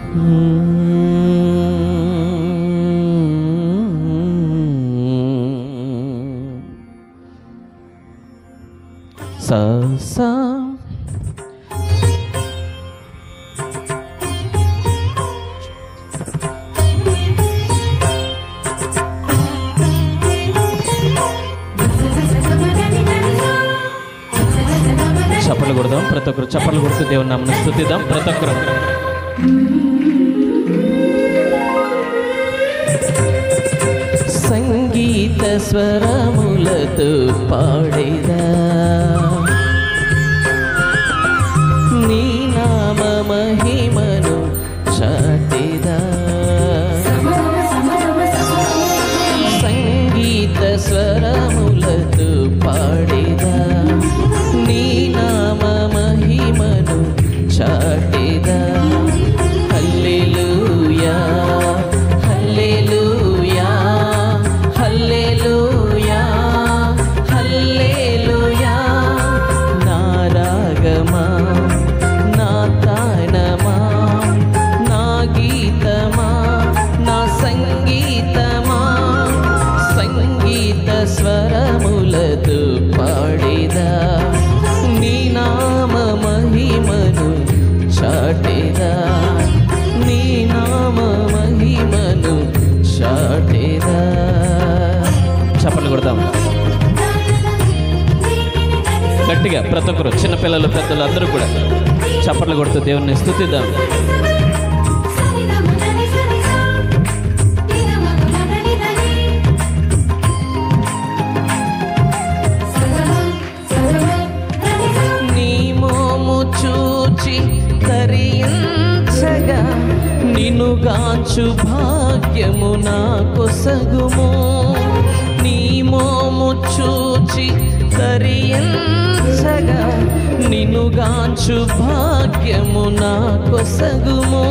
సా సా చప్పట్లు కొడదాం ప్రతి ఒక్కరు చప్పట్లు కొడుతూ దేవుని నామను స్థుతిద్దాం ప్రతి ఒక్కరు సంగీత స్వరములతో పాడేదా నీ నామ మహిమను చాటేదా సంగీత స్వరములతో పాడేదా నీ నామ మహిమను చాటేదా హల్లెలూయా హల్లెలూయా హల్లెలూయా హల్లెలూయా నా రాగమా నా తానమా నా గీతమా నా సంగీతమా సంగీత స్వరములతో పాడేదా నీ నామ మహిమను చాటేదా నీ నామ మహిమను చాటేదా చప్పట్లు కొడదాం గట్టిగా ప్రతి ఒక్కరు చిన్నపిల్లలు పెద్దలు అందరూ కూడా చప్పట్లు కొడుతూ దేవుణ్ణి స్థుతిద్దాం నీ మోము చూచి తరించగా నిన్ను గాంచు భాగ్యము నా కొసగుము నీ మోము చూచి తరించగా నిన్ను గాంచు భాగ్యము నా కొసగుము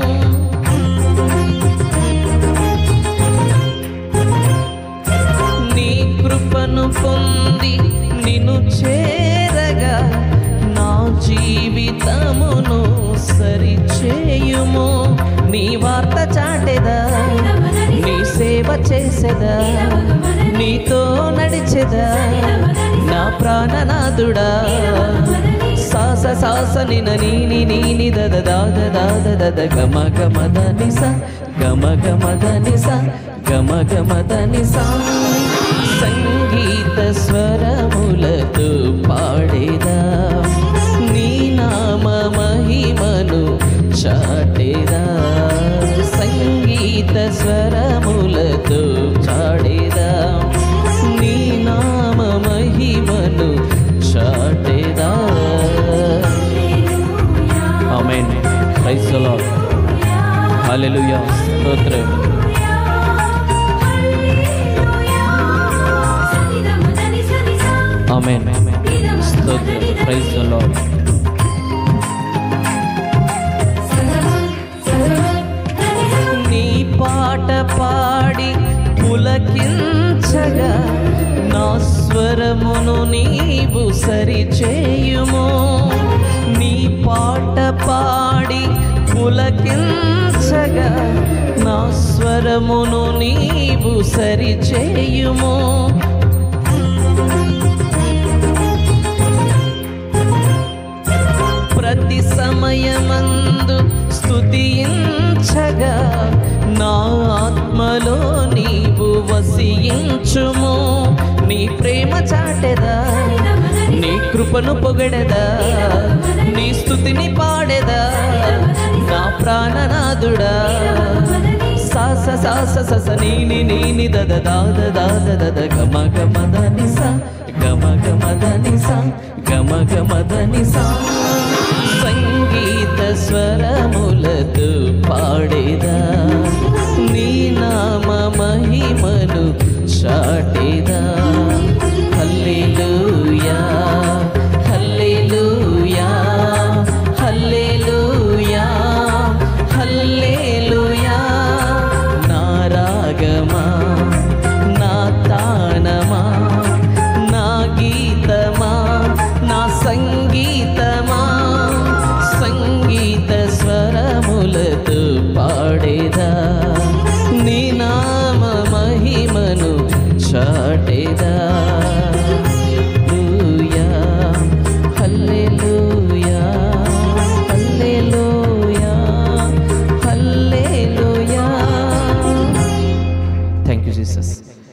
నీ కృపను పొంది నిన్ను చేరగా నా జీవితమును సరిచేయుము నీ వార్త చాటెదా నీ సేవ చేసేదా నీతో నడిచెదా నా ప్రాణనాథుడా సాస సాస నిన నీని నీని దద దాద దాద దద గమ గమ దని స గమ గమ దని స గమ గమ దని సా సంగీత స్వరములతో పాడేదా నీ నామ మహిమను చాటేదా సంగీత స్వరములతో చాడేదా నీ నామ మహిమను చాటేదా amen praise the lord hallelujah స్తోత్రం ఆమేన్ స్తోత్రం ప్రైజ్ ది లార్డ్ నీ పాట పాడి పులకించగా నా స్వరమును నీవు సరిచేయుము నీ పాట పాడి పులకించగా నా స్వరమును నీవు సరిచేయుము ప్రతి సమయమందు స్తుతించగా నా ఆత్మలో నీవు వసించుము నీ ప్రేమ చాటెదా నీ కృపను పొగడెదా నీ స్తుతిని పాడెదా నా ప్రాణనాథుడా సాస సాస సస నీని నీని దద దాద దాద దద గమ గమ దని సా గమ గమ దని సా గమ గమ దని సా సంగీత స్వరములతో పాడేదా నీ నామ మహిమను చాటేదా హల్లెలూయా హల్లెలూయా హల్లెలూయా హల్లెలూయా నా రాగమా నా తానమా నా గీతమా నా సంగీతమా సంగీత స్వర గానములతో పాడేదా నీ నామ మహిమను చాటేదా hallelujah, hallelujah, hallelujah, hallelujah. Thank you Jesus